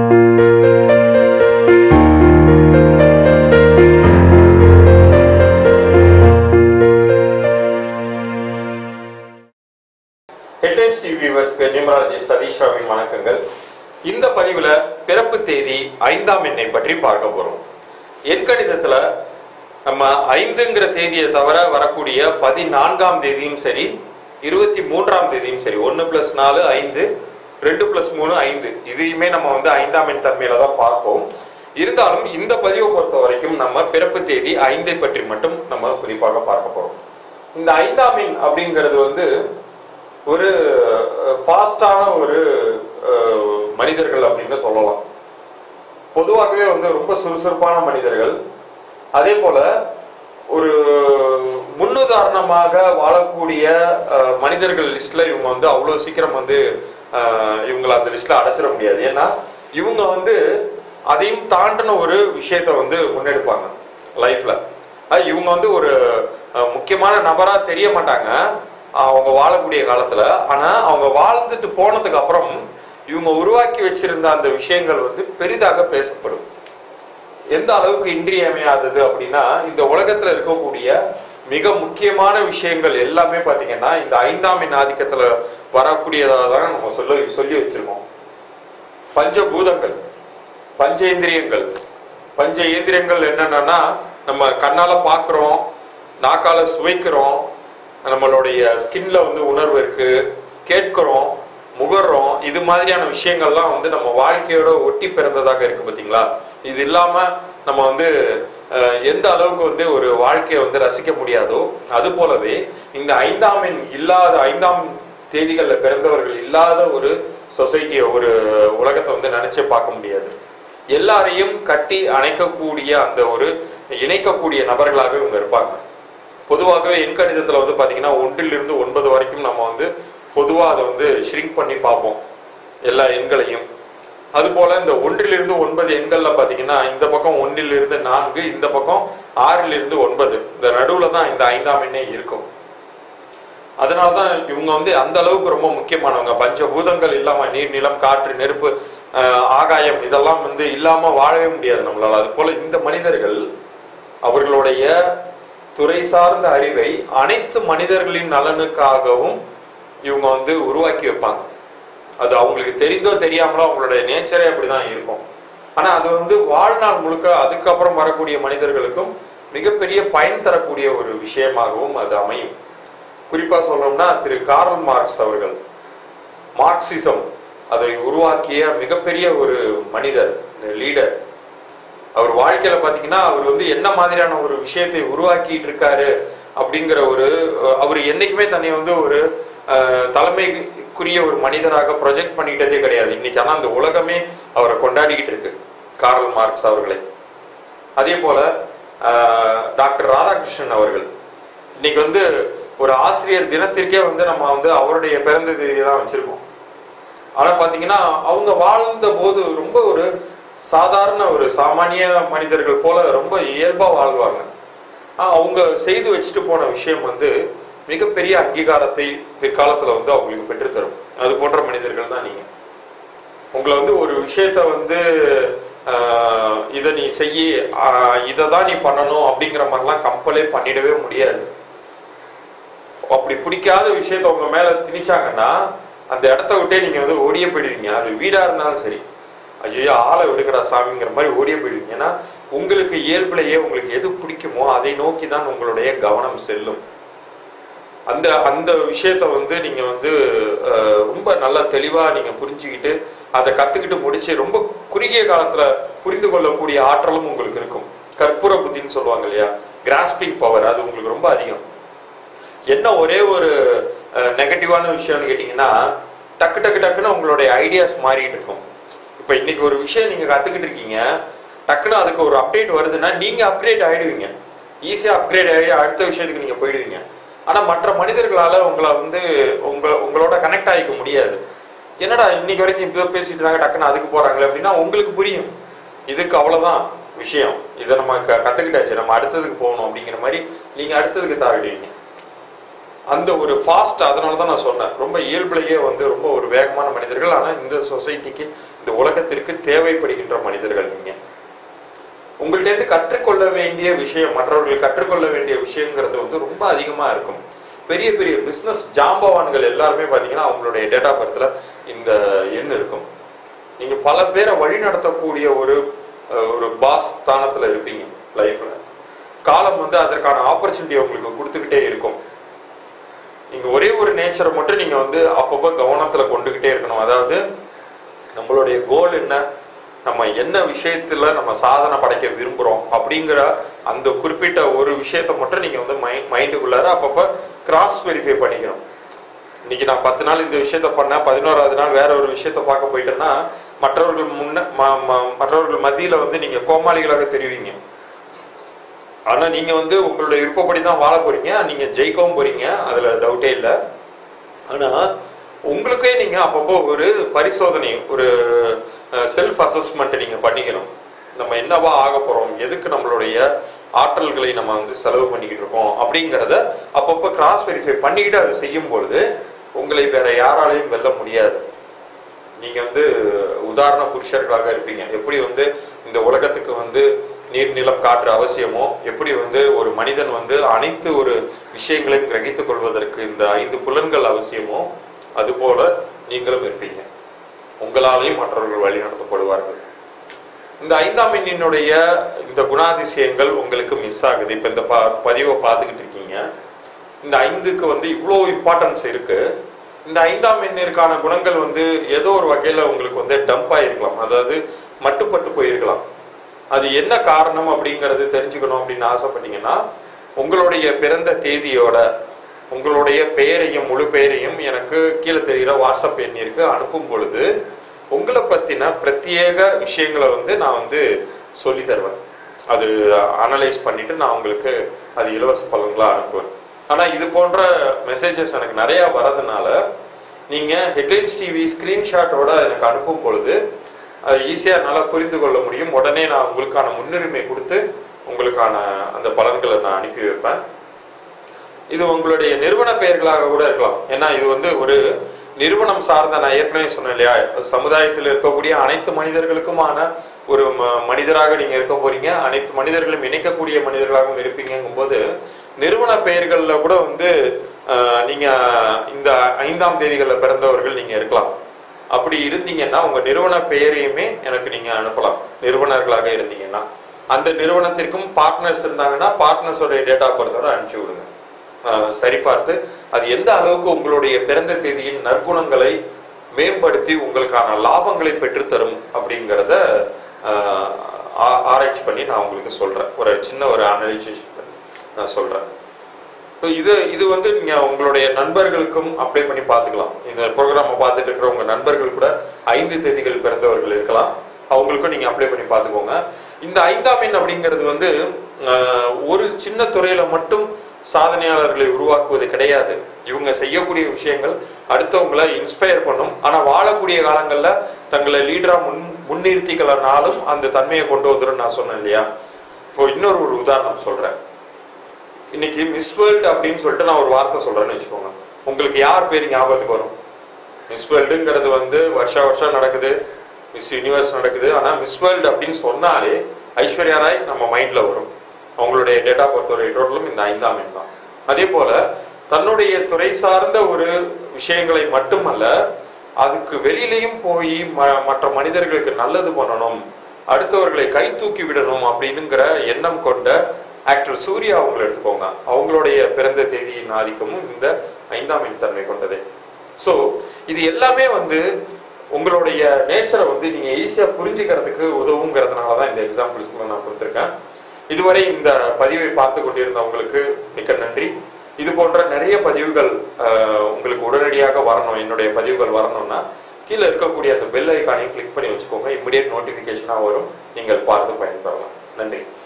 headlines TV வியூவர்ஸ்க்கு numerology Satish ராவின் வணக்கங்கள் இந்த பதிவில் பிறப்பு தேதி ஐந்தாம் எண்ணை பற்றி பார்க்க போகிறோம் எண்கணிதத்தில் நம்ம ஐந்துங்கிற தேதியை தவிர வரக்கூடிய பதினான்காம் தேதியும் சரி இருபத்தி மூன்றாம் தேதியும் சரி ஒன்று ப்ளஸ் நாலு ஐந்து ரெண்டு ப்ளஸ் மூணு ஐந்து இதையுமே நம்ம வந்து ஐந்தாம் எண் தன்மையில தான் பார்ப்போம் இருந்தாலும் இந்த பதிவை பொறுத்த வரைக்கும் நம்ம பிறப்பு தேதி ஐந்தை பற்றி மட்டும் நம்ம குறிப்பாக பார்க்க போகிறோம் இந்த ஐந்தாம் எண் அப்படிங்கிறது வந்து ஒரு ஃபாஸ்டான ஒரு அஹ், மனிதர்கள் அப்படின்னு சொல்லலாம் பொதுவாகவே வந்து ரொம்ப சுறுசுறுப்பான மனிதர்கள் அதே போல ஒரு முன்னுதாரணமாக வாழக்கூடிய அஹ், மனிதர்கள் லிஸ்ட்ல இவங்க வந்து அவ்வளவு சீக்கிரம் வந்து அஹ், இவங்களை அந்த லிஸ்ட்ல அடைச்சிட முடியாது ஏன்னா இவங்க வந்து அதையும் தாண்டின ஒரு விஷயத்த வந்து முன்னெடுப்பாங்க லைஃப்ல அஹ், இவங்க வந்து ஒரு அஹ், முக்கியமான நபரா தெரிய மாட்டாங்க அவங்க வாழக்கூடிய காலத்துல ஆனா அவங்க வாழ்ந்துட்டு போனதுக்கு அப்புறம் இவங்க உருவாக்கி வச்சிருந்த அந்த விஷயங்கள் வந்து பெரிதாக பேசப்படும் எந்த அளவுக்கு இன்றியமையாதது அப்படின்னா இந்த உலகத்துல இருக்கக்கூடிய மிக முக்கியமான விஷயங்கள் எல்லாமே பாத்தீங்கன்னா இந்த ஐந்தாம் எண் ஆதிக்கத்துல வரக்கூடியதாக தான் நம்ம சொல்ல சொல்லி வச்சிருக்கோம் பஞ்சபூதங்கள் பஞ்சேந்திரியங்கள் பஞ்ச இயந்திரங்கள் என்னென்னா நம்ம கண்ணால பார்க்குறோம் நாக்கால சுவைக்கிறோம் நம்மளுடைய ஸ்கின்ல வந்து உணர்வு இருக்கு கேட்கிறோம் முகர்றோம் இது மாதிரியான விஷயங்கள்லாம் வந்து நம்ம வாழ்க்கையோட ஒட்டி பிறந்ததாக இருக்கு பார்த்தீங்களா இது இல்லாம நம்ம வந்து அஹ், எந்த அளவுக்கு வந்து ஒரு வாழ்க்கையை வந்து ரசிக்க முடியாதோ அது போலவே இந்த ஐந்தாம் எண் இல்லாத ஐந்தாம் தேதிகள்ல பிறந்தவர்கள் இல்லாத ஒரு சொசைட்டியை ஒரு உலகத்தை வந்து நினைச்சே பார்க்க முடியாது எல்லாரையும் கட்டி அணைக்கக்கூடிய அந்த ஒரு இணைக்கக்கூடிய நபர்களாக இவங்க இருப்பாங்க பொதுவாகவே எண் கணிதத்துல வந்து பாத்தீங்கன்னா ஒன்றிலிருந்து ஒன்பது வரைக்கும் நம்ம வந்து பொதுவா அதை வந்து ஷ்ரிங்க் பண்ணி பார்ப்போம் எல்லா எண்களையும் அதுபோல இந்த ஒன்றிலிருந்து ஒன்பது எண்கள்ல பாத்தீங்கன்னா இந்த பக்கம் ஒன்றிலிருந்து நான்கு இந்த பக்கம் ஆறிலிருந்து ஒன்பது இந்த நடுவுல தான் இந்த ஐந்தாம் எண்ணே இருக்கும் அதனாலதான் இவங்க வந்து அந்த அளவுக்கு ரொம்ப முக்கியமானவங்க பஞ்சபூதங்கள் இல்லாம நீர் நிலம் காற்று நெருப்பு ஆஹ், ஆகாயம் இதெல்லாம் வந்து இல்லாம வாழவே முடியாது நம்மளால அது போல இந்த மனிதர்கள் அவர்களுடைய துறை சார்ந்த அறிவை அனைத்து மனிதர்களின் நலனுக்காகவும் இவங்க வந்து உருவாக்கி வைப்பாங்க அது அவங்களுக்கு தெரிந்தோ தெரியாமலோ அவங்களுடைய நேச்சரே அப்படிதான் இருக்கும் ஆனா அது வந்து வாழ்நாள் முழுக்க அதுக்கப்புறம் வரக்கூடிய மனிதர்களுக்கும் மிகப்பெரிய பயன் தரக்கூடிய ஒரு விஷயமாகவும் அது அமையும் குறிப்பா சொல்லணும்னா திரு கார்ல் மார்க்ஸ் அவர்கள் மார்க்சிசம் அதை உருவாக்கிய மிகப்பெரிய ஒரு மனிதர் லீடர் அவர் வாழ்க்கையில பாத்தீங்கன்னா அவர் வந்து என்ன மாதிரியான ஒரு விஷயத்தை உருவாக்கிட்டு இருக்காரு அப்படிங்கிற ஒரு அஹ், அவர் என்னைக்குமே தன்னை வந்து ஒரு அஹ், தலைமைக்குரிய ஒரு மனிதராக ப்ரொஜெக்ட் பண்ணிக்கிட்டதே கிடையாது இன்னைக்கு ஆனா அந்த உலகமே அவரை கொண்டாடிக்கிட்டு இருக்கு கார்ல் மார்க்ஸ் அவர்களை அதே போல அஹ், டாக்டர் ராதாகிருஷ்ணன் அவர்கள் இன்னைக்கு வந்து ஒரு ஆசிரியர் தினத்திற்கே வந்து நம்ம வந்து அவருடைய பிறந்த தேதி தான் வச்சிருக்கோம் ஆனா பாத்தீங்கன்னா அவங்க வாழ்ந்த போது ரொம்ப ஒரு சாதாரண ஒரு சாமானிய மனிதர்கள் போல ரொம்ப இயல்பா வாழ்வாங்க ஆனா, அவங்க செய்து வச்சுட்டு போன விஷயம் வந்து மிகப்பெரிய அங்கீகாரத்தை பிற்காலத்துல வந்து அவங்களுக்கு பெற்றுத்தரும் அது போன்ற மனிதர்கள் தான் நீங்க உங்களை வந்து ஒரு விஷயத்த வந்து ஆஹ், இதை நீ செய்யி இதை தான் நீ பண்ணணும் அப்படிங்கிற மாதிரிலாம் கம்பலே பண்ணிடவே முடியாது அப்படி பிடிக்காத விஷயத்த உங்க மேல திணிச்சாங்கன்னா அந்த இடத்த விட்டே நீங்க வந்து ஓடியே போயிடுவீங்க அது வீடா இருந்தாலும் சரி ஐயோ ஆளை விடுங்கடா சாமிங்கிற மாதிரி ஓடியே போயிடுவீங்க ஏன்னா உங்களுக்கு இயல்புலையே உங்களுக்கு எது பிடிக்குமோ அதை நோக்கி தான் உங்களுடைய கவனம் செல்லும் அந்த அந்த விஷயத்த வந்து நீங்க வந்து அஹ், ரொம்ப நல்லா தெளிவா நீங்க புரிஞ்சுக்கிட்டு அதை கத்துக்கிட்டு முடிச்சு ரொம்ப குறுகிய காலத்துல புரிந்து கொள்ளக்கூடிய ஆற்றலும் உங்களுக்கு இருக்கும் கற்பூர புத்தின்னு சொல்லுவாங்க இல்லையா கிராஸ்பிங் பவர் அது உங்களுக்கு ரொம்ப அதிகம் என்ன ஒரே ஒரு நெகட்டிவான விஷயம்னு கேட்டிங்கன்னா டக்கு டக்கு டக்குன்னு உங்களுடைய ஐடியாஸ் மாறிட்டு இருக்கும் இப்போ இன்னைக்கு ஒரு விஷயம் நீங்க கத்துக்கிட்டு இருக்கீங்க டக்குன்னு அதுக்கு ஒரு அப்டேட் வருதுன்னா நீங்க அப்கிரேட் ஆயிடுவீங்க ஈஸியா அப்கிரேட் ஆகி அடுத்த விஷயத்துக்கு நீங்க போயிடுவீங்க ஆனா மற்ற மனிதர்களால உங்களை வந்து உங்க உங்களோட கனெக்ட் ஆகிக்க முடியாது என்னடா இன்னைக்கு வரைக்கும் இப்போ பேசிட்டு இருந்தாங்க டக்குன்னு அதுக்கு போறாங்களே அப்படின்னா உங்களுக்கு புரியும் இதுக்கு அவ்வளவுதான் விஷயம் இதை நம்ம க- கத்துக்கிட்டாச்சு நம்ம அடுத்ததுக்கு போகணும் அப்படிங்கிற மாதிரி நீங்க அடுத்ததுக்கு தாவிடுவீங்க அந்த ஒரு ஃபாஸ்ட் அதனால தான் நான் சொன்னேன் ரொம்ப இயல்புலேயே வந்து ரொம்ப ஒரு வேகமான மனிதர்கள் ஆனால் இந்த சொசைட்டிக்கு இந்த உலகத்திற்கு தேவைப்படுகின்ற மனிதர்கள் நீங்க உங்கள்கிட்ட கற்றுக்கொள்ள வேண்டிய விஷயம் மற்றவர்கள் கற்றுக்கொள்ள வேண்டிய விஷயங்கிறது வந்து ரொம்ப அதிகமா இருக்கும் பெரிய பெரிய பிசினஸ் ஜாம்பவான்கள் எல்லாருமே பாத்தீங்கன்னா அவங்களுடைய டேட்டா பர்த்ல இந்த எண் இருக்கும் நீங்க பல பேரை வழி நடத்தக்கூடிய ஒரு அஹ், ஒரு பாஸ் ஸ்தானத்துல இருப்பீங்க லைஃப்ல காலம் வந்து அதற்கான ஆப்பர்ச்சுனிட்டி உங்களுக்கு கொடுத்துக்கிட்டே இருக்கும் நீங்க ஒரே ஒரு நேச்சரை மட்டும் நீங்க வந்து அப்பப்போ கவனத்துல கொண்டுகிட்டே இருக்கணும் அதாவது நம்மளுடைய கோல் என்ன நம்ம என்ன விஷயத்துல நம்ம சாதனை படைக்க விரும்புறோம் அப்படிங்கிற அந்த குறிப்பிட்ட ஒரு விஷயத்த மட்டும் நீங்க வந்து மைண்டுக்குள்ளார அப்பப்ப கிராஸ் வெரிஃபை பண்ணிக்கணும் இன்னைக்கு நான் பத்து நாள் இந்த விஷயத்த பண்ணேன் பதினோராவது நாள் வேற ஒரு விஷயத்த பார்க்க போயிட்டேன்னா மற்றவர்கள் முன்ன ம- ம- மற்றவர்கள் மத்தியில வந்து நீங்க கோமாளிகளாக தெரிவிங்க ஆனா நீங்க வந்து உங்களுடைய விருப்பப்படி தான் வாழ போறீங்க நீங்க ஜெயிக்கவும் போறீங்க அதுல டவுட்டே இல்லை ஆனா உங்களுக்கே நீங்க அப்பப்போ ஒரு பரிசோதனை ஒரு செல்ஃப் அசஸ்மெண்ட் நீங்க பண்ணிக்கணும் நம்ம என்னவா ஆக போறோம் எதுக்கு நம்மளுடைய ஆற்றல்களை நம்ம வந்து செலவு பண்ணிக்கிட்டு இருக்கோம் அப்படிங்கிறத அப்பப்போ கிராஸ் வெரிஃபை பண்ணிக்கிட்டு அதை செய்யும் பொழுது உங்களை வேற யாராலையும் வெல்ல முடியாது நீங்க வந்து உதாரண புருஷர்களாக இருப்பீங்க எப்படி வந்து இந்த உலகத்துக்கு வந்து நீர் நிலம் காற்று அவசியமோ எப்படி வந்து ஒரு மனிதன் வந்து அனைத்து ஒரு விஷயங்களையும் கிரகித்துக் கொள்வதற்கு இந்த ஐந்து புலன்கள் அவசியமோ அதுபோல நீங்களும் இருப்பீங்க உங்களாலையும் மற்றவர்கள் வழி நடத்தப்படுவார்கள் இந்த ஐந்தாம் எண்ணினுடைய இந்த குணாதிசயங்கள் உங்களுக்கு மிஸ் ஆகுது இப்ப இந்த ப- பதிவை பார்த்துக்கிட்டு இருக்கீங்க இந்த ஐந்துக்கு வந்து இவ்வளோ இம்பார்ட்டன்ஸ் இருக்கு இந்த ஐந்தாம் எண்ணிற்கான குணங்கள் வந்து ஏதோ ஒரு வகையில உங்களுக்கு வந்து டம்ப் ஆயிருக்கலாம் அதாவது மட்டுப்பட்டு போயிருக்கலாம் அது என்ன காரணம் அப்படிங்கறது தெரிஞ்சுக்கணும் அப்படின்னு ஆசைப்பட்டீங்கன்னா உங்களுடைய பிறந்த தேதியோட உங்களுடைய பெயரையும் முழு பெயரையும் எனக்கு கீழே தெரிகிற வாட்ஸ்அப் எண்ணிற்கு அனுப்பும் பொழுது உங்களை பத்தின பிரத்யேக விஷயங்களை வந்து நான் வந்து சொல்லி தருவேன் அது அனலைஸ் பண்ணிட்டு நான் உங்களுக்கு அது இலவச பலன்களா அனுப்புவேன் ஆனா இது போன்ற மெசேஜஸ் எனக்கு நிறைய வரதுனால நீங்க ஹெட்லைன்ஸ் டிவி ஸ்கிரீன்ஷாட்டோட எனக்கு அனுப்பும் பொழுது அது ஈஸியா என்னால புரிந்து கொள்ள முடியும் உடனே நான் உங்களுக்கான முன்னுரிமை கொடுத்து உங்களுக்கான அந்த பலன்களை நான் அனுப்பி வைப்பேன் இது உங்களுடைய நிறுவன பெயர்களாக கூட இருக்கலாம் ஏன்னா இது வந்து ஒரு நிறுவனம் சார்ந்த நான் ஏற்கனவே சொன்னேன் இல்லையா சமுதாயத்தில் இருக்கக்கூடிய அனைத்து மனிதர்களுக்குமான ஒரு ம- மனிதராக நீங்க இருக்க போறீங்க அனைத்து மனிதர்களும் இணைக்கக்கூடிய மனிதர்களாகவும் இருப்பீங்கும் போது நிறுவன பெயர்கள்ல கூட வந்து அஹ், நீங்க இந்த ஐந்தாம் தேதிகள்ல பிறந்தவர்கள் நீங்க இருக்கலாம் அப்படி இருந்தீங்கன்னா உங்க நிறுவன பெயரையுமே எனக்கு நீங்க அனுப்பலாம் நிறுவனர்களாக இருந்தீங்கன்னா அந்த நிறுவனத்திற்கும் பார்ட்னர்ஸ் இருந்தாங்கன்னா பார்ட்னர்ஸோட டேட் ஆஃப் பர்த்தோட அனுப்பிச்சு விடுங்க அஹ் சரிபார்த்து அது எந்த அளவுக்கு உங்களுடைய பிறந்த தேதியின் நற்குணங்களை மேம்படுத்தி உங்களுக்கான லாபங்களை பெற்றுத்தரும் அப்படிங்கிறத அஹ், ஆ- ஆராய்ச்சி பண்ணி நான் உங்களுக்கு சொல்றேன் ஒரு சின்ன ஒரு அனலைசிஸ் பண்ணி நான் சொல்றேன் இப்போ இது இது வந்து நீங்க உங்களுடைய நண்பர்களுக்கும் அப்ளை பண்ணி பார்த்துக்கலாம் இந்த ப்ரோக்ராமை பார்த்துட்டு இருக்கிற உங்க நண்பர்கள் கூட ஐந்து தேதிகள் பிறந்தவர்கள் இருக்கலாம் அவங்களுக்கும் நீங்க அப்ளை பண்ணி பார்த்துக்கோங்க இந்த ஐந்தாம் எண் அப்படிங்கிறது வந்து ஆஹ், ஒரு சின்ன துறையில மட்டும் சாதனையாளர்களை உருவாக்குவது கிடையாது இவங்க செய்யக்கூடிய விஷயங்கள் அடுத்தவங்களை இன்ஸ்பயர் பண்ணும் ஆனா வாழக்கூடிய காலங்கள்ல தங்களை லீடரா முன் முன்னிறுத்திக்கலனாலும் அந்த தன்மையை கொண்டு வந்துடும் நான் சொன்னேன் இல்லையா இப்போ இன்னொரு ஒரு உதாரணம் சொல்றேன் இன்னைக்கு மிஸ் வேர்ல்டு அப்படின்னு சொல்லிட்டு நான் ஒரு வார்த்தை சொல்றேன்னு வச்சுக்கோங்க உங்களுக்கு யார் பேர் ஞாபகத்துக்கு வரும் மிஸ் வேர்ல்டுங்கிறது வந்து வருஷா வருஷம் நடக்குது மிஸ் யூனிவர்ஸ் நடக்குது ஆனா மிஸ் வேர்ல்டு அப்படின்னு சொன்னாலே ஐஸ்வர்யா ராய் நம்ம மைண்ட்ல வரும் அவங்களுடைய டேட்டா பொறுத்தவரை டோட்டலும் இந்த ஐந்தாம் எண் தான் அதே போல தன்னுடைய துறை சார்ந்த ஒரு விஷயங்களை மட்டுமல்ல அதுக்கு வெளியிலையும் போய் ம- மற்ற மனிதர்களுக்கு நல்லது பண்ணணும் அடுத்தவர்களை கை தூக்கி விடணும் அப்படின்னுங்கிற எண்ணம் கொண்ட ஆக்டர் சூர்யா அவங்களை எடுத்துக்கோங்க அவங்களுடைய பிறந்த தேதியின் ஆதிக்கமும் இந்த ஐந்தாம் எண் தன்மை கொண்டதே ஸோ இது எல்லாமே வந்து உங்களுடைய நேச்சரை வந்து நீங்க ஈஸியா புரிஞ்சுக்கிறதுக்கு உதவுங்கிறதுனால தான் இந்த எக்ஸாம்பிள்ஸ் நான் கொடுத்துருக்கேன் இதுவரை இந்த பதிவை பார்த்து கொண்டிருந்தவங்களுக்கு மிக்க நன்றி இது போன்ற நிறைய பதிவுகள் அஹ், உங்களுக்கு உடனடியாக வரணும் என்னுடைய பதிவுகள் வரணும்னா கீழே இருக்கக்கூடிய அந்த பெல் ஐக்கானையும் கிளிக் பண்ணி வச்சுக்கோங்க இமிடியேட் நோட்டிஃபிகேஷனாக வரும் நீங்கள் பார்த்து பயன்பெறலாம் நன்றி